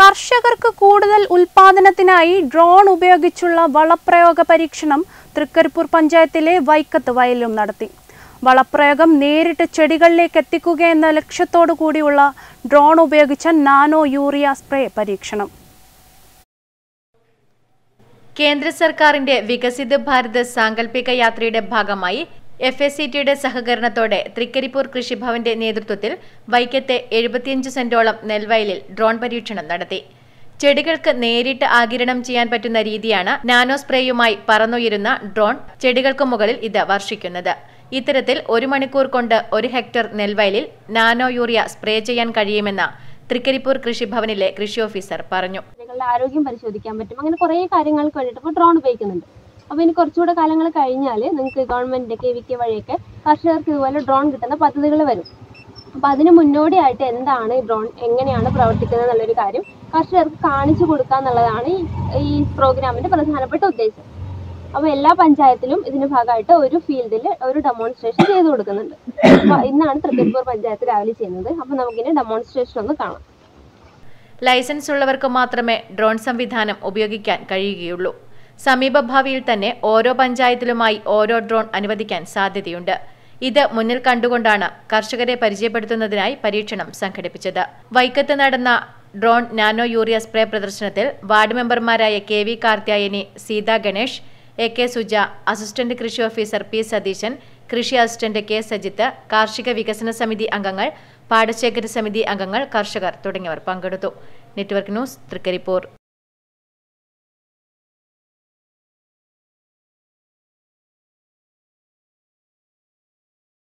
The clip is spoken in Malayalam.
കർഷകർക്ക് കൂടുതൽ ഉൽപാദനത്തിനായി ഡ്രോൺ ഉപയോഗിച്ചുള്ള വളപ്രയോഗ പരീക്ഷണം തൃക്കരിപ്പൂർ പഞ്ചായത്തിലെ വൈക്കത്ത് വയലിലും നടത്തി വളപ്രയോഗം നേരിട്ട് ചെടികളിലേക്ക് എത്തിക്കുക എന്ന ലക്ഷ്യത്തോടു കൂടിയുള്ള ഡ്രോൺ ഉപയോഗിച്ച നാനോ യൂറിയ സ്പ്രേ പരീക്ഷണം കേന്ദ്ര സർക്കാരിന്റെ വികസിത ഭാരത് സാങ്കല്പിക യാത്രയുടെ ഭാഗമായി എഫ് എസ് സി ടിയുടെ സഹകരണത്തോടെ തൃക്കരിപ്പൂർ കൃഷിഭവന്റെ നേതൃത്വത്തിൽ വൈക്കത്തെ എഴുപത്തിയഞ്ച് സെന്റോളം നെൽവയലിൽ ഡ്രോൺ പരീക്ഷണം നടത്തി ചെടികൾക്ക് നേരിട്ട് ആകിരണം ചെയ്യാൻ പറ്റുന്ന രീതിയാണ് നാനോ സ്പ്രേയുമായി പറന്നുയരുന്ന ഡ്രോൺ ചെടികൾക്ക് മുകളിൽ ഇത് വർഷിക്കുന്നത് ഇത്തരത്തിൽ ഒരു മണിക്കൂർ കൊണ്ട് ഒരു ഹെക്ടർ നെൽവയലിൽ നാനോ യൂറിയ സ്പ്രേ ചെയ്യാൻ കഴിയുമെന്ന് തൃക്കരിപ്പൂർ കൃഷിഭവനിലെ കൃഷി ഓഫീസർ പറഞ്ഞു കുട്ടികളുടെ ആരോഗ്യം പരിശോധിക്കാൻ പറ്റും അങ്ങനെ കുറേ കാര്യങ്ങൾക്ക് വേണ്ടിയിട്ട് ഇപ്പോൾ ഡ്രോൺ ഉപയോഗിക്കുന്നുണ്ട് അപ്പോൾ ഇനി കുറച്ചുകൂടെ കാലങ്ങൾ കഴിഞ്ഞാൽ നിങ്ങൾക്ക് ഗവൺമെൻറ് കെ വി കെ വഴിയൊക്കെ കർഷകർക്ക് ഇതുപോലെ ഡ്രോൺ കിട്ടുന്ന പദ്ധതികൾ വരും അപ്പോൾ അതിന് മുന്നോടിയായിട്ട് എന്താണ് ഈ ഡ്രോൺ എങ്ങനെയാണ് പ്രവർത്തിക്കുന്നത് എന്നുള്ളൊരു കാര്യം കർഷകർക്ക് കാണിച്ചു കൊടുക്കുക എന്നുള്ളതാണ് ഈ ഈ പ്രോഗ്രാമിൻ്റെ പ്രധാനപ്പെട്ട ഉദ്ദേശം അപ്പോൾ എല്ലാ പഞ്ചായത്തിലും ഇതിന്റെ ഭാഗമായിട്ട് ഒരു ഫീൽഡിൽ ഒരു ഡെമോൺസ്ട്രേഷൻ ചെയ്തു കൊടുക്കുന്നുണ്ട് അപ്പോൾ ഇന്നാണ് തൃക്കരിപ്പൂർ പഞ്ചായത്ത് രാവിലെ ചെയ്യുന്നത് അപ്പോൾ നമുക്കിനി ഡെമോൺസ്ട്രേഷൻ ഒന്ന് കാണാം ലൈസൻസ് ഉള്ളവർക്ക് മാത്രമേ ഡ്രോൺ സംവിധാനം ഉപയോഗിക്കാൻ കഴിയുകയുള്ളൂ സമീപഭാവിയിൽ തന്നെ ഓരോ പഞ്ചായത്തിലുമായി ഓരോ ഡ്രോൺ അനുവദിക്കാൻ സാധ്യതയുണ്ട് ഇത് മുന്നിൽ കണ്ടുകൊണ്ടാണ് കർഷകരെ പരിചയപ്പെടുത്തുന്നതിനായി പരീക്ഷണം സംഘടിപ്പിച്ചത് വൈക്കത്ത് നടന്ന ഡ്രോൺ നാനോ യൂറിയ സ്പ്രേ പ്രദർശനത്തിൽ വാർഡ് മെമ്പർമാരായ K V Karthyayani Seetha Ganesh A K Suja assistant കൃഷി ഓഫീസർ പി സതീശൻ കൃഷി അസിസ്റ്റന്റ് കെ സജിത്ത് കാർഷിക വികസന സമിതി അംഗങ്ങൾ പാടശേഖര സമിതി അംഗങ്ങൾ കർഷകർ തുടങ്ങിയവർ പങ്കെടുത്തു നെറ്റ്വർക്ക് ന്യൂസ് തൃക്കരിപ്പൂർ